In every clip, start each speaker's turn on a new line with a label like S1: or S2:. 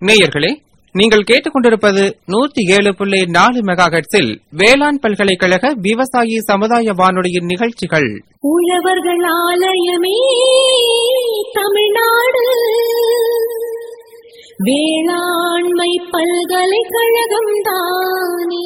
S1: நேயர்களே நீங்கள் கேட்டுக்கொண்டிருப்பது நூத்தி ஏழு புள்ளி நாலு மெகா ஹெர்ட்ஸில் வேளாண் பல்கலைக்கழக விவசாயி சமுதாய வானொலியின் நிகழ்ச்சிகள்
S2: உழவர்கள் ஆலயமே தமிழ்நாடு வேளாண்மை பல்கலைக்கழகம் தானே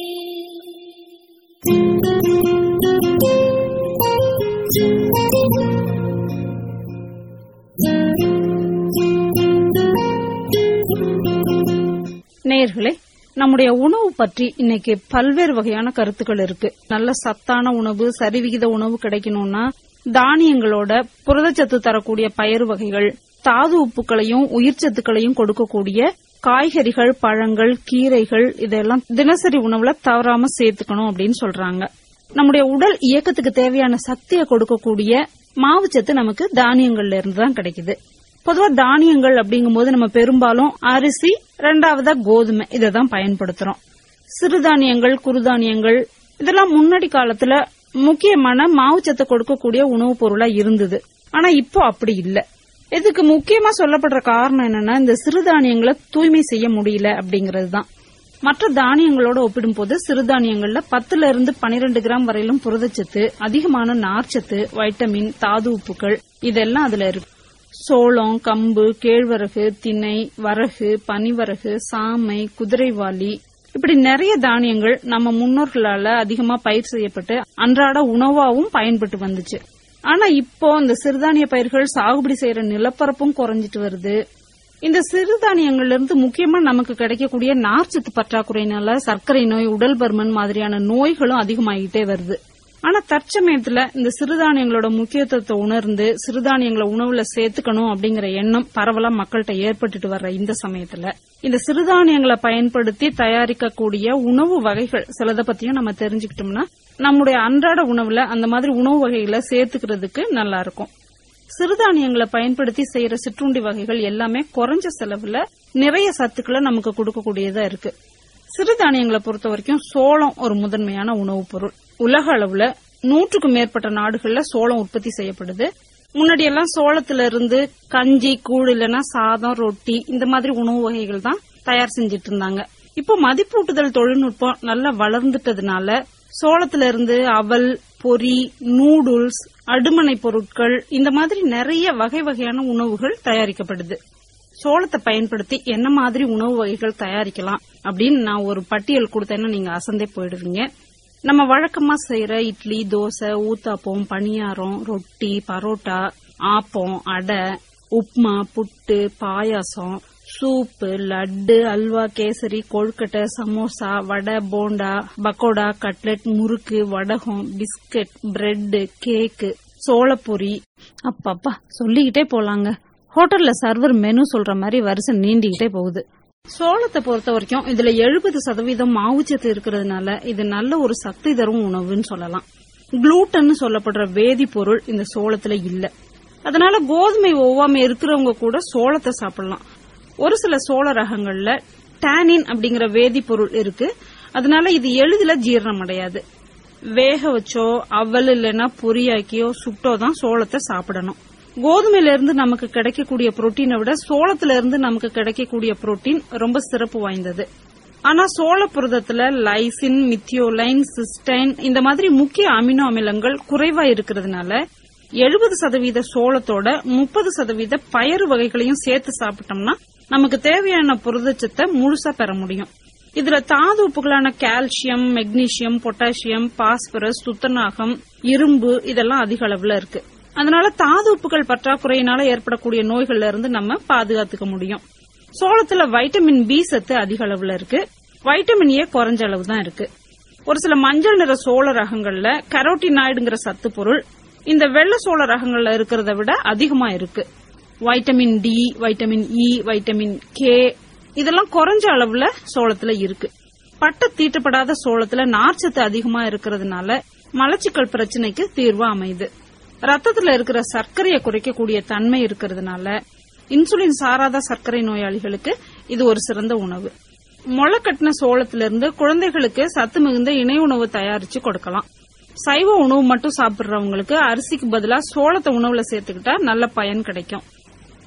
S3: நேயர்களே நம்முடைய உணவு பற்றி இன்னைக்கு பல்வேறு வகையான கருத்துக்கள் இருக்கு நல்ல சத்தான உணவு சரிவிகித உணவு கிடைக்கணும்னா தானியங்களோட புரதச்சத்து தரக்கூடிய பயிர் வகைகள் தாது உப்புக்களையும் உயிர் சத்துக்களையும் கொடுக்கக்கூடிய காய்கறிகள் பழங்கள் கீரைகள் இதெல்லாம் தினசரி உணவுல தவறாம சேர்த்துக்கணும் அப்படின்னு சொல்றாங்க நம்முடைய உடல் இயக்கத்துக்கு தேவையான சக்தியை கொடுக்கக்கூடிய மாவுச்சத்து நமக்கு தானியங்கள்ல இருந்து தான் கிடைக்குது பொதுவா தானியங்கள் அப்படிங்கும்போது நம்ம பெரும்பாலும் அரிசி ரெண்டாவதா கோதுமை இதை தான் பயன்படுத்துறோம் சிறுதானியங்கள் குறுதானியங்கள் இதெல்லாம் முன்னாடி காலத்துல முக்கியமான மாவுச்சத்தை கொடுக்கக்கூடிய உணவுப் பொருளா இருந்தது ஆனா இப்போ அப்படி இல்ல இதுக்கு முக்கியமா சொல்லப்படுற காரணம் என்னன்னா இந்த சிறுதானியங்களை தூய்மை செய்ய முடியல அப்படிங்கிறது தான் மற்ற தானியங்களோட ஒப்பிடும்போது சிறுதானியங்கள்ல பத்துல இருந்து பனிரெண்டு கிராம் வரையிலும் புரதச்சத்து அதிகமான நார்ச்சத்து வைட்டமின் தாது உப்புக்கள் இதெல்லாம் அதுல இருக்கு சோளம் கம்பு கேழ்வரகு திணை வரகு பனிவரகு சாமை குதிரைவாலி இப்படி நிறைய தானியங்கள் நம்ம முன்னோர்களால அதிகமா பயிர் செய்யப்பட்டு அன்றாட உணவாவும் பயன்பட்டு வந்துச்சு ஆனா இப்போ இந்த சிறுதானிய பயிர்கள் சாகுபடி செய்யற நிலப்பரப்பும் குறைஞ்சிட்டு வருது இந்த சிறுதானியங்கள்ல இருந்து முக்கியமா நமக்கு கிடைக்கக்கூடிய நார்ச்சத்து பற்றாக்குறையினால சர்க்கரை நோய் உடல் பருமன் மாதிரியான நோய்களும் அதிகமாகிட்டே வருது ஆனா தற்சமயத்துல இந்த சிறுதானியங்களோட முக்கியத்துவத்தை உணர்ந்து சிறுதானியங்களை உணவுல சேர்த்துக்கணும் அப்படிங்கிற எண்ணம் பரவலா மக்கள்கிட்ட ஏற்பட்டுட்டு வர்ற இந்த சமயத்துல இந்த சிறுதானியங்களை பயன்படுத்தி தயாரிக்கக்கூடிய உணவு வகைகள் சிலதை பத்தியும் நம்ம தெரிஞ்சுக்கிட்டோம்னா நம்முடைய அன்றாட உணவுல அந்த மாதிரி உணவு வகைகளை சேர்த்துக்கிறதுக்கு நல்லா இருக்கும் சிறுதானியங்களை பயன்படுத்தி செய்யற சிற்றுண்டி வகைகள் எல்லாமே குறைஞ்ச செலவுல நிறைய சத்துக்களை நமக்கு கொடுக்கக்கூடியதா இருக்கு சிறுதானியங்களை பொறுத்த வரைக்கும் சோளம் ஒரு முதன்மையான உணவுப் பொருள் உலக அளவுல நூற்றுக்கும் மேற்பட்ட நாடுகள்ல சோளம் உற்பத்தி செய்யப்படுது முன்னாடி எல்லாம் சோளத்துல இருந்து கஞ்சி கூழ் இல்லைன்னா சாதம் ரொட்டி இந்த மாதிரி உணவு வகைகள் தான் தயார் செஞ்சிட்டு இருந்தாங்க இப்போ மதிப்பூட்டுதல் தொழில்நுட்பம் நல்லா வளர்ந்துட்டதுனால சோளத்துல இருந்து அவல் பொரி நூடுல்ஸ் அடுமனை பொருட்கள் இந்த மாதிரி நிறைய வகை வகையான உணவுகள் தயாரிக்கப்படுது சோளத்தை பயன்படுத்தி என்ன மாதிரி உணவு வகைகள் தயாரிக்கலாம் அப்படின்னு நான் ஒரு பட்டியல் கொடுத்தேன்னா நீங்க அசந்தே போயிடுவீங்க நம்ம வழக்கமா செய்யற இட்லி தோசை ஊத்தாப்பம் பணியாரம் ரொட்டி parotta appam adai upma puttu payasam soup laddu halwa kesari kozhukattai samosa vada bonda pakoda cutlet murukku vadagam biscuit bread கேக்கு சோளப்பொரி அப்பப்பா சொல்லிக்கிட்டே போலாங்க ஹோட்டல்ல சர்வர் மெனு சொல்ற மாதிரி வரிசை நீண்டிக்கிட்டே போகுது சோளத்தை பொறுத்த வரைக்கும் இதுல எழுபது சதவீதம் மாவுச்சத்து இருக்கிறதுனால இது நல்ல ஒரு சக்தி தரும் உணவுன்னு சொல்லலாம் குளூட்டன் சொல்லப்படுற வேதிப்பொருள் இந்த சோளத்துல இல்ல அதனால கோதுமை ஒவ்வாம இருக்கிறவங்க கூட சோளத்தை சாப்பிடலாம் ஒரு சில சோள ரகங்கள்ல டானின் அப்படிங்கிற வேதிப்பொருள் இருக்கு அதனால இது எளிதில ஜீரணம் அடையாது வேக வச்சோ அவல் இல்லைன்னா பொரியாக்கியோ சுட்டோ தான் சோளத்தை சாப்பிடணும் கோதுமையில இருந்து நமக்கு கிடைக்கக்கூடிய புரோட்டீனை விட சோளத்துல இருந்து நமக்கு கிடைக்கக்கூடிய புரோட்டீன் ரொம்ப சிறப்பு வாய்ந்தது ஆனா சோள புரதத்துல லைசின் மித்தியோலைன் சிஸ்டைன் இந்த மாதிரி முக்கிய அமினோ அமிலங்கள் குறைவா இருக்கிறதுனால எழுபது சதவீத சோளத்தோட முப்பது சதவீத பயறு வகைகளையும் சேர்த்து சாப்பிட்டோம்னா நமக்கு தேவையான புரதச்சத்தை முழுசா பெற முடியும் இதுல தாது உப்புகளான கால்சியம் மெக்னீசியம் பொட்டாசியம் பாஸ்பரஸ் துத்தநாகம் இரும்பு இதெல்லாம் அதிக அளவுல இருக்கு அதனால தாது உப்புகள் பற்றாக்குறையினால ஏற்படக்கூடிய நோய்கள்ல இருந்து நம்ம பாதுகாத்துக்க முடியும் சோளத்துல வைட்டமின் பி சத்து அதிக அளவுல இருக்கு வைட்டமின் ஏ குறைஞ்ச அளவு தான் இருக்கு ஒரு சில மஞ்சள் நிற சோள ரகங்கள்ல கரோட்டினாய்டுங்கிற சத்து பொருள் இந்த வெள்ளை சோள ரகங்கள்ல இருக்கிறத விட அதிகமா இருக்கு vitamin D vitamin E vitamin K இதெல்லாம் குறைஞ்ச அளவுல சோளத்துல இருக்கு பட்ட தீட்டப்படாத சோளத்துல நார்ச்சத்து அதிகமா இருக்கிறதுனால மலச்சிக்கல் பிரச்சனைக்கு தீர்வு அமையுது ரத்தத்துல இருக்கிற சர்க்கரையை குறைக்கக்கூடிய தன்மை இருக்கிறதுனால இன்சுலின் சாராத சர்க்கரை நோயாளிகளுக்கு இது ஒரு சிறந்த உணவு முளை கட்டின சோளத்திலிருந்து குழந்தைகளுக்கு சத்து மிகுந்த இணை உணவு தயாரிச்சு கொடுக்கலாம் சைவ உணவு மட்டும் சாப்பிடுறவங்களுக்கு அரிசிக்கு பதிலா சோளத்தை உணவுல சேர்த்துக்கிட்டா நல்ல பயன் கிடைக்கும்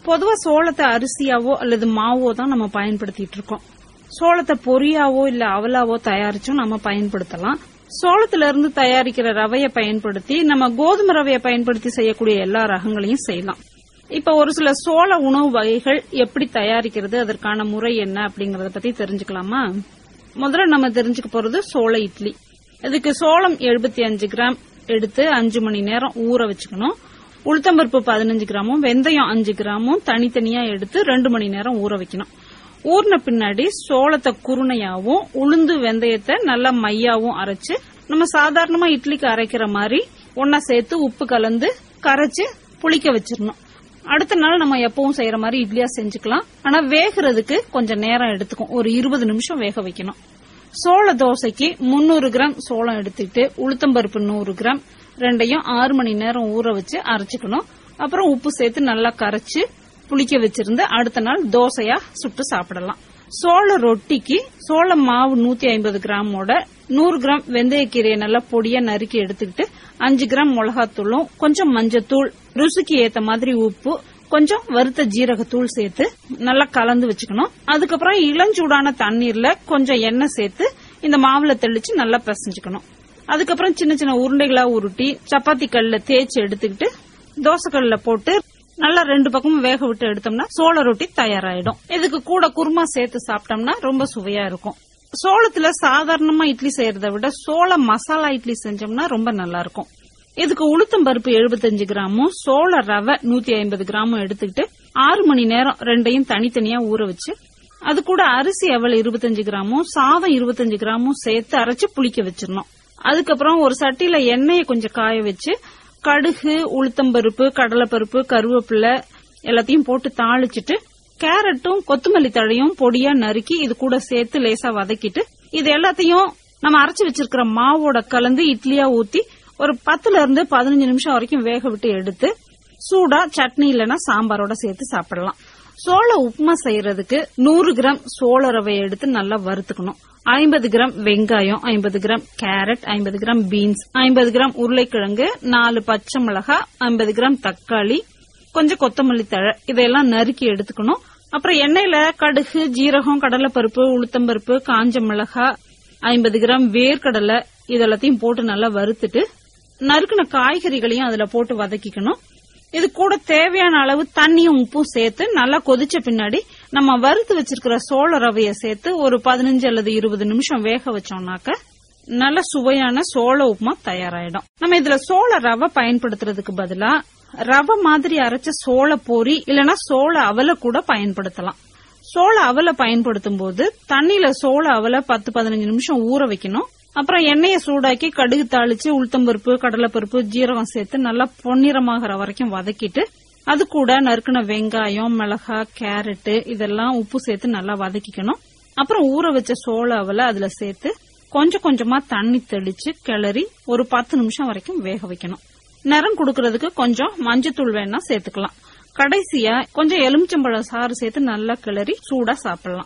S3: பொதுவா சோளத்தை அரிசியாவோ அல்லது மாவோ தான் நம்ம பயன்படுத்திட்டு இருக்கோம் சோளத்தை பொரியாவோ இல்ல அவலாவோ தயாரிச்சும் நம்ம பயன்படுத்தலாம் சோளத்துல இருந்து தயாரிக்கிற ரவையை பயன்படுத்தி நம்ம கோதுமை ரவையை பயன்படுத்தி செய்யக்கூடிய எல்லா ரகங்களையும் செய்யலாம் இப்ப ஒரு சில சோள உணவு வகைகள் எப்படி தயாரிக்கிறது அதற்கான முறை என்ன அப்படிங்கறத பத்தி தெரிஞ்சுக்கலாமா முதல்ல நம்ம தெரிஞ்சுக்க போறது சோள இட்லி இதுக்கு சோளம் 75 அஞ்சு கிராம் எடுத்து அஞ்சு மணி நேரம் ஊற வச்சுக்கணும் உளுத்தம்பருப்பு பதினஞ்சு கிராமும் வெந்தயம் அஞ்சு கிராமும் தனித்தனியா எடுத்து ரெண்டு மணி நேரம் ஊற வைக்கணும் ஊறின பின்னாடி சோளத்தை குருணையாவும் உளுந்து வெந்தயத்தை நல்லா மையாவும் அரைச்சு நம்ம சாதாரணமா இட்லிக்கு அரைக்கிற மாதிரி ஒன்னா சேர்த்து உப்பு கலந்து கரைச்சு புளிக்க வச்சிடணும் அடுத்த நாள் நம்ம எப்பவும் செய்யற மாதிரி இட்லியா செஞ்சுக்கலாம் ஆனா வேகிறதுக்கு கொஞ்சம் நேரம் எடுத்துக்கும் ஒரு இருபது நிமிஷம் வேக வைக்கணும் சோள தோசைக்கு 300 கிராம் சோளம் எடுத்துக்கிட்டு உளுத்தம்பருப்பு நூறு கிராம் ரெண்டையும் ஆறு மணி நேரம் ஊற வச்சு அரைச்சுக்கணும் அப்புறம் உப்பு சேர்த்து நல்லா கரைச்சு புளிக்க வச்சிருந்து அடுத்த நாள் தோசையா சுட்டு சாப்பிடலாம் சோள ரொட்டிக்கு சோள மாவு நூத்தி ஐம்பது கிராமோட நூறு கிராம் வெந்தயக்கீரையை நல்லா பொடியா நறுக்கி எடுத்துக்கிட்டு அஞ்சு கிராம் மிளகாத்தூளும் கொஞ்சம் மஞ்சத்தூள் ருசிக்கு ஏத்த மாதிரி உப்பு கொஞ்சம் வறுத்த ஜீரகத்தூள் சேர்த்து நல்லா கலந்து வச்சுக்கணும் அதுக்கப்புறம் இளஞ்சூடான தண்ணீர்ல கொஞ்சம் எண்ணெய் சேர்த்து இந்த மாவுல தெளிச்சு நல்லா பிசைஞ்சுக்கணும் அதுக்கப்புறம் சின்ன சின்ன உருண்டைகளா உருட்டி சப்பாத்தி கல்ல தேய்ச்சி எடுத்துக்கிட்டு தோசைக்கல்ல போட்டு நல்லா ரெண்டு பக்கமும் வேக விட்டு எடுத்தோம்னா சோள ரொட்டி தயாராயிடும் இதுக்கு கூட குருமா சேர்த்து சாப்பிட்டோம்னா ரொம்ப சுவையா இருக்கும் சோளத்துல சாதாரணமா இட்லி செய்யறதை விட சோள மசாலா இட்லி செஞ்சோம்னா ரொம்ப நல்லா இருக்கும் இதுக்கு உளுத்தம் பருப்பு 75 கிராமும் சோள ரவை 150 ஐம்பது கிராமும் எடுத்துக்கிட்டு ஆறு மணி நேரம் ரெண்டையும் தனித்தனியா ஊற வச்சு அது கூட அரிசி அவல் 25 கிராமும் சாதம் 25 கிராமும் சேர்த்து அரைச்சு புளிக்க வச்சிடணும் அதுக்கப்புறம் ஒரு சட்டியில எண்ணெயை கொஞ்சம் காய வச்சு கடுகு உளுத்தம்பருப்பு கடலைப்பருப்பு கருவேப்பிலை எல்லாத்தையும் போட்டு தாளிச்சிட்டு கேரட்டும் கொத்தமல்லி தழையும் பொடியா நறுக்கி இது கூட சேர்த்து லேசா வதக்கிட்டு இது எல்லாத்தையும் நம்ம அரைச்சு வச்சிருக்கிற மாவோட கலந்து இட்லியா ஊத்தி ஒரு பத்துல இருந்து பதினஞ்சு நிமிஷம் வரைக்கும் வேக விட்டு எடுத்து சூடா சட்னி இல்லைன்னா சாம்பாரோட சேர்த்து சாப்பிடலாம் சோள உப்புமா செய்யறதுக்கு நூறு கிராம் சோள ரவையை எடுத்து நல்லா வறுத்துக்கணும் ஐம்பது கிராம் வெங்காயம் ஐம்பது கிராம் கேரட் ஐம்பது கிராம் பீன்ஸ் ஐம்பது கிராம் உருளைக்கிழங்கு நாலு பச்சை மிளகாய் ஐம்பது கிராம் தக்காளி கொஞ்சம் கொத்தமல்லி தழை இதெல்லாம் நறுக்கி எடுத்துக்கணும் அப்புறம் எண்ணெயில கடுகு ஜீரகம் கடலைப்பருப்பு உளுத்தம்பருப்பு காஞ்ச மிளகாய் ஐம்பது கிராம் வேர்க்கடலை இதெல்லாத்தையும் போட்டு நல்லா வறுத்துட்டு நறுக்கின காய்கறிகளையும் அதுல போட்டு வதக்கிக்கணும் இது கூட தேவையான அளவு தண்ணியும் உப்பும் சேர்த்து நல்லா கொதிச்ச பின்னாடி நம்ம வறுத்து வச்சிருக்கிற சோள ரவைய சேர்த்து ஒரு பதினஞ்சு அல்லது இருபது நிமிஷம் வேக வச்சோம்னாக்க நல்ல சுவையான சோள உப்புமா தயாராயிடும் நம்ம இதுல சோள ரவை பயன்படுத்துறதுக்கு பதிலா ரவை மாதிரி அரைச்ச சோள பொரி இல்லனா சோள அவலை கூட பயன்படுத்தலாம் சோள அவலை பயன்படுத்தும் போது தண்ணியில சோள அவலை பத்து பதினஞ்சு நிமிஷம் ஊற வைக்கணும் அப்புறம் எண்ணெயை சூடாக்கி கடுகு தாளிச்சு உளுத்தம்பருப்பு கடலைப்பருப்பு ஜீரகம் சேர்த்து நல்லா பொன்னிறமாகற வரைக்கும் வதக்கிட்டு அது கூட நறுக்கின வெங்காயம் மிளகாய் கேரட் இதெல்லாம் உப்பு சேர்த்து நல்லா வதக்கிக்கணும் அப்புறம் ஊற வச்ச சோள அவலை அதுல சேர்த்து கொஞ்சம் கொஞ்சமா தண்ணி தெளிச்சு கிளறி ஒரு பத்து நிமிஷம் வரைக்கும் வேக வைக்கணும் நிறம் கொடுக்கறதுக்கு கொஞ்சம் மஞ்சத்தூள் வேணா சேர்த்துக்கலாம் கடைசியா கொஞ்சம் எலுமிச்சம்பழம் சாறு சேர்த்து நல்லா கிளறி சூடா சாப்பிடலாம்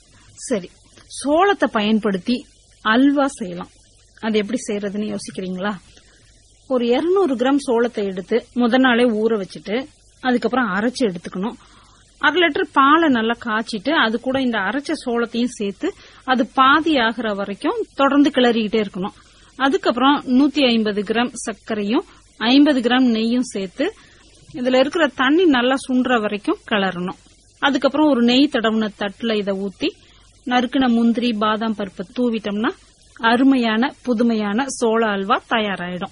S3: சரி சோளத்தை பயன்படுத்தி அல்வா செய்யலாம் அது எப்படி செய்யறதுன்னு யோசிக்கிறீங்களா ஒரு 200 கிராம் சோளத்தை எடுத்து முத நாளே ஊற வச்சுட்டு அதுக்கப்புறம் அரைச்சு எடுத்துக்கணும் அரை லிட்டர் பாலை நல்லா காய்ச்சிட்டு அது கூட இந்த அரைச்ச சோளத்தையும் சேர்த்து அது பாதி ஆகிற வரைக்கும் தொடர்ந்து கிளறிக்கிட்டே இருக்கணும் அதுக்கப்புறம் நூத்தி ஐம்பது கிராம் சர்க்கரையும் ஐம்பது கிராம் நெய்யும் சேர்த்து இதுல இருக்கிற தண்ணி நல்லா சுண்டுற வரைக்கும் கிளறணும் அதுக்கப்புறம் ஒரு நெய் தடவுன தட்டுல இதை ஊத்தி நறுக்கின முந்திரி பாதாம் பருப்பு தூவிட்டோம்னா அருமையான புதுமையான சோள அல்வா தயாராயிடும்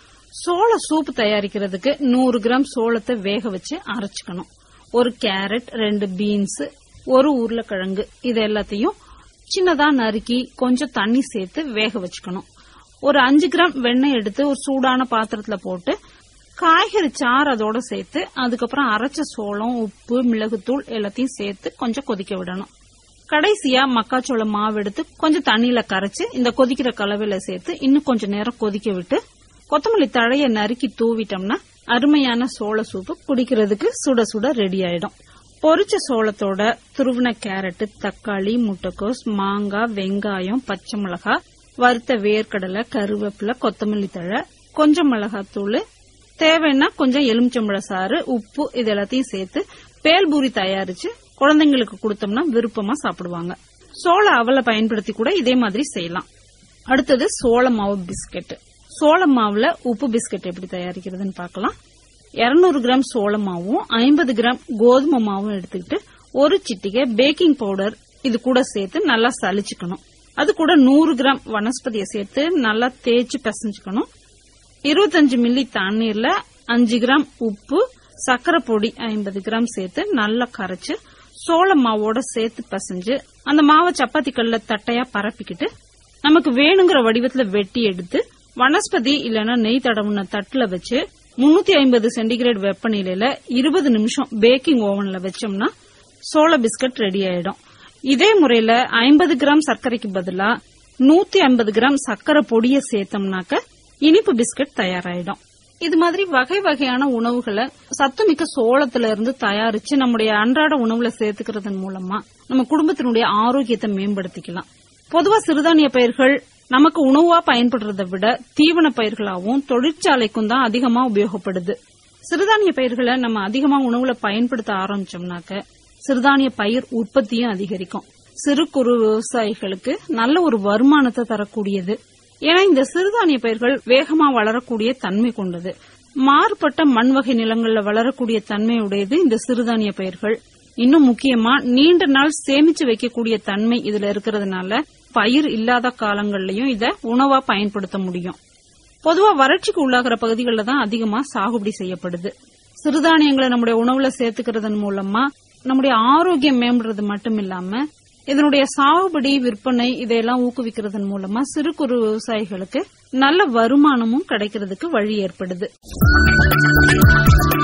S3: சோள சூப் தயாரிக்கிறதுக்கு நூறு கிராம் சோளத்தை வேக வச்சு அரைச்சுக்கணும் ஒரு கேரட் ரெண்டு பீன்ஸ் ஒரு உருளைக்கிழங்கு இது எல்லாத்தையும் சின்னதா நறுக்கி கொஞ்சம் தண்ணி சேர்த்து வேக வச்சுக்கணும் ஒரு அஞ்சு கிராம் வெண்ணெய் எடுத்து ஒரு சூடான பாத்திரத்துல போட்டு காய்கறி சாறு அதோட சேர்த்து அதுக்கப்புறம் அரைச்ச சோளம் உப்பு மிளகுத்தூள் எல்லாத்தையும் சேர்த்து கொஞ்சம் கொதிக்க விடணும் கடைசியா மக்காச்சோள மாவு எடுத்து கொஞ்சம் தண்ணியில கரைச்சு இந்த கொதிக்கிற கலவையில சேர்த்து இன்னும் கொஞ்சம் நேரம் கொதிக்க விட்டு கொத்தமல்லி தழைய நறுக்கி தூவிட்டோம்னா அருமையான சோள சூப்பு குடிக்கிறதுக்கு சுட சுட ரெடி ஆயிடும் பொரிச்ச சோளத்தோட துருவின கேரட் தக்காளி முட்டைக்கோஸ் மாங்காய் வெங்காயம் பச்சை மிளகாய் வறுத்த வேர்க்கடலை கருவேப்பிலை கொத்தமல்லி தழை கொஞ்சம் மிளகாத்தூள் தேவைன்னா கொஞ்சம் எலுமிச்சம்பழ சாறு உப்பு இது எல்லாத்தையும் சேர்த்து பேல்பூரி தயாரிச்சு குழந்தைங்களுக்கு கொடுத்தோம்னா விருப்பமா சாப்பிடுவாங்க சோள அவலை பயன்படுத்தி கூட இதே மாதிரி செய்யலாம் அடுத்தது சோள மாவு பிஸ்கெட் சோள மாவுல உப்பு பிஸ்கெட் எப்படி தயாரிக்கிறதுன்னு பார்க்கலாம் 200 கிராம் சோள மாவும் ஐம்பது கிராம் கோதுமை மாவும் எடுத்துக்கிட்டு ஒரு சிட்டிகை பேக்கிங் பவுடர் இது கூட சேர்த்து நல்லா சலிச்சுக்கணும் அது கூட நூறு கிராம் வனஸ்பதியை சேர்த்து நல்லா தேய்ச்சி பிசைஞ்சுக்கணும் இருபத்தஞ்சு மில்லி தண்ணீர்ல அஞ்சு கிராம் உப்பு சர்க்கரை பொடி ஐம்பது கிராம் சேர்த்து நல்லா கரைச்சு சோள மாவோட சேர்த்து பசைஞ்சு அந்த மாவை சப்பாத்தி கல்ல தட்டையா பரப்பிக்கிட்டு நமக்கு வேணுங்கிற வடிவத்துல வெட்டி எடுத்து வனஸ்பதி இல்லனா நெய் தடவுன தட்டுல வச்சு முன்னூத்தி ஐம்பது சென்டிகிரேட் வெப்பநிலையில இருபது நிமிஷம் பேக்கிங் ஓவன்ல வச்சோம்னா சோள பிஸ்கட் ரெடி ஆயிடும் இதே முறையில ஐம்பது கிராம் சர்க்கரைக்கு பதிலா நூத்தி ஐம்பது கிராம் சர்க்கரை பொடியை சேர்த்தோம்னாக்க இனிப்பு பிஸ்கட் தயாராயிடும் இது மாதிரி வகை வகையான உணவுகளை சத்துமிக்க சோளத்துல இருந்து தயாரிச்சு நம்முடைய அன்றாட உணவுல சேர்த்துக்கிறதன் மூலமா நம்ம குடும்பத்தினுடைய ஆரோக்கியத்தை மேம்படுத்திக்கலாம் பொதுவா சிறுதானிய பயிர்கள் நமக்கு உணவா பயன்படுறதை விட தீவன பயிர்களாவும் தொழிற்சாலைக்கும் தான் அதிகமா உபயோகப்படுது சிறுதானிய பயிர்களை நம்ம அதிகமா உணவுல பயன்படுத்த ஆரம்பிச்சோம்னாக்க சிறுதானிய பயிர் உற்பத்தியும் அதிகரிக்கும் சிறு குறு விவசாயிகளுக்கு நல்ல ஒரு வருமானத்தை தரக்கூடியது ஏன்னா இந்த சிறுதானிய பயிர்கள் வேகமா வளரக்கூடிய தன்மை கொண்டது மாறுபட்ட மண் வகை நிலங்கள்ல வளரக்கூடிய தன்மையுடையது இந்த சிறுதானிய பயிர்கள் இன்னும் முக்கியமா நீண்ட நாள் சேமிச்சு வைக்கக்கூடிய தன்மை இதுல இருக்கிறதுனால பயிர் இல்லாத காலங்கள்லயும் இத உணவா பயன்படுத்த முடியும் பொதுவா வறட்சிக்கு உள்ளாகிற பகுதிகளில் தான் அதிகமா சாகுபடி செய்யப்படுது சிறுதானியங்களை நம்முடைய உணவுல சேர்த்துக்கிறதன் மூலமா நம்முடைய ஆரோக்கியம் மேம்படுறது மட்டும் இல்லாம இதனுடைய சாகுபடி விற்பனை இதையெல்லாம் ஊக்குவிக்கிறதன் மூலமா சிறு குறு விவசாயிகளுக்கு நல்ல வருமானமும் கிடைக்கிறதுக்கு வழி ஏற்படுது